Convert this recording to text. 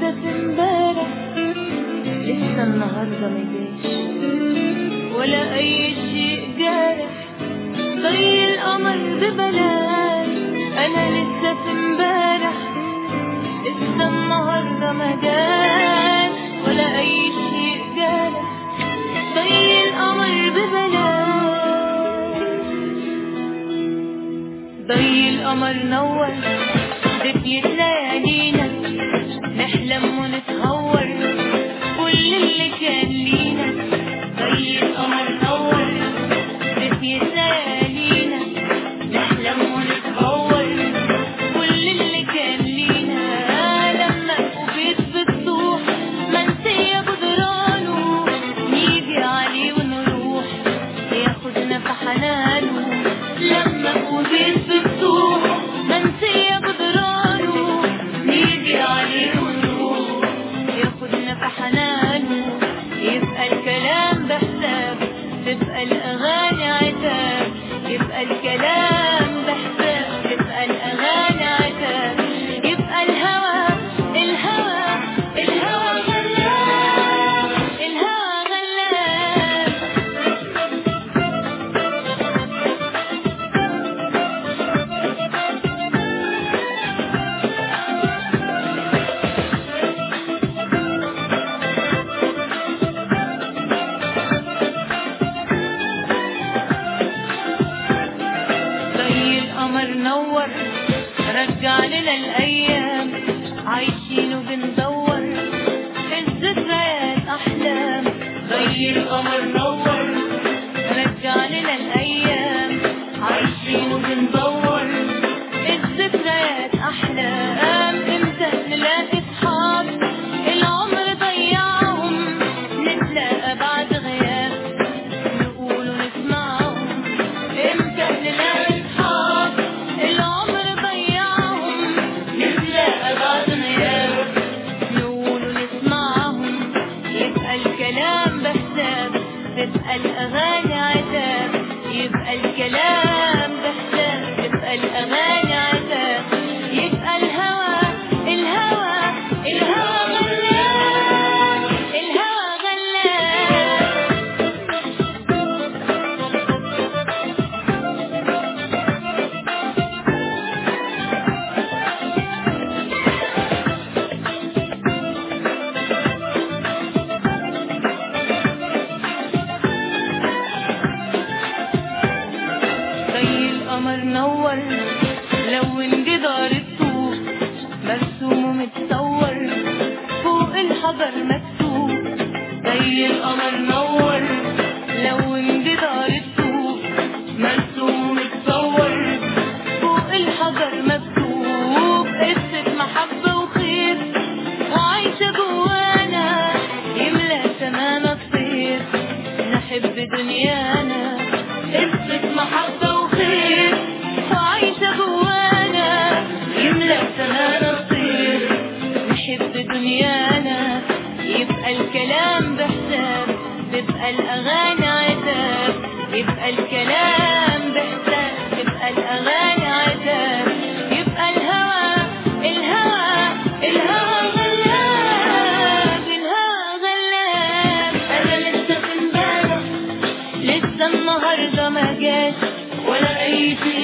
لسه في امبارح لسه النهارده ما جاش ولا اي شيء جارح زي القمر ببلاش انا لسه في امبارح لسه النهارده ما جاش ولا اي شيء جارح زي القمر ببلاش ضي القمر نور دفيت ليالينا نحلم ونتهور كل اللي كان لينا ضي القمر نور دفيت ليالينا نحلم ونتهور كل اللي كان لينا لما وبيت بتروح منسية جدرانه نيجي عليه ونروح ياخدنا في حنانه لما وبيت بتروح منسية جدرانه نيجي عليه ونروح ياخدنا في حنانه يبقى الكلام بحساب تبقى الأغاني عتاب يبقى الكلام بحساب تبقى الأغاني عتاب يبقى الهوى الهوى الهوى غلاب الهوى غلاب زي القمر نور رجع لنا الايام عايشين وبندور في الذكريات احلام زي القمر نور رجع لنا الايام عايشين وبندور في الذكريات احلام امتى نلاقي صحاب العمر ضيعهم نتلاقى بعد غياب نقول ونسمعهم امتى نلاقي صحاب العمر ضيعهم نتلاقى بعد غياب نقول ونسمعهم يبقى الكلام بحساب تبقى الاغاني عتاب يبقى الكلام بحساب تبقى الاغاني عتاب يبقى الهوى الهوى الهوى غلاب الهوى غلاب زي القمر نور لون جدار الطوب مرسوم ومتصور فوق الحجر مكتوب زي القمر نور لون جدار الطوب مرسوم ومتصور فوق الحجر مكتوب قصة محبة وخير وعايشة جوانا يملى سمانا الطير نحب دنيانا قصة محبة وخير وعايشة جوانا يملى سمانا الطير نحب دنيانا يبقى الكلام بحساب تبقى الأغاني عتاب يبقى الكلام بحساب تبقى الأغاني عتاب يبقى الهوى الهوى الهوى غلاب الهوى غلاب أنا لسه في امبارح لسه النهارده ما جاش ولا اي شيء